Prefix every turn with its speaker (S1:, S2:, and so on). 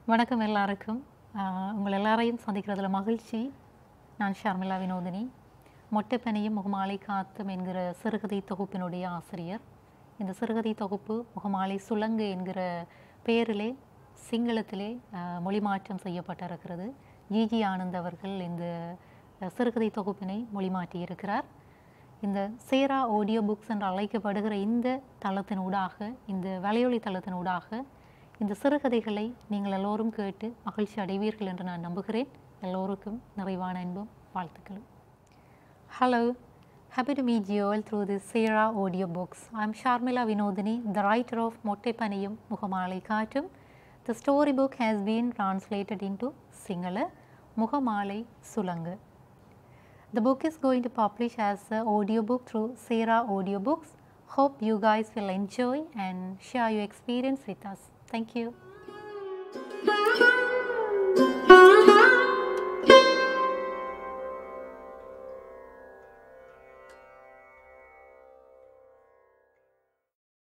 S1: வணக்கம் எல்லாருக்கும் ஆஹ் உங்கள் எல்லாரையும் சந்திக்கிறதுல மகிழ்ச்சி நான் ஷர்மிளா வினோதினி மொட்டைப்பனியும் முகமாலை காத்தும் என்கிற சிறுகதை தொகுப்பினுடைய ஆசிரியர் இந்த சிறுகதை தொகுப்பு முகமாலை சுலங்கு என்கிற பெயரிலே சிங்களத்திலே ஆஹ் மொழிமாற்றம் செய்யப்பட்டிருக்கிறது ஜிஜி ஆனந்த் அவர்கள் இந்த அஹ், சிறுகதை தொகுப்பினை மொழிமாற்றியிருக்கிறார் இந்த சேரா ஆடியோ புக்ஸ் என்று அழைக்கப்படுகிற இந்த தளத்தினூடாக இந்த வலையொலி தளத்தினூடாக இந்த சிறுகதைகளை நீங்கள் எல்லோரும் கேட்டு மகிழ்ச்சி அடைவீர்கள் என்று நான் நம்புகிறேன் எல்லோருக்கும் நிறைவான அன்பும் வாழ்த்துக்களும் Hello, happy to meet you all through this Sarah audio books. I'm Sharmila Vinodini, the writer of Motte Paniyum Muhamalai Kaatum. The storybook has been translated into Sinhala Muhamalai Sulanga. The book is going to publish as an audiobook through Sarah Audiobooks. Hope you guys will enjoy and share your experience with us. Thank you.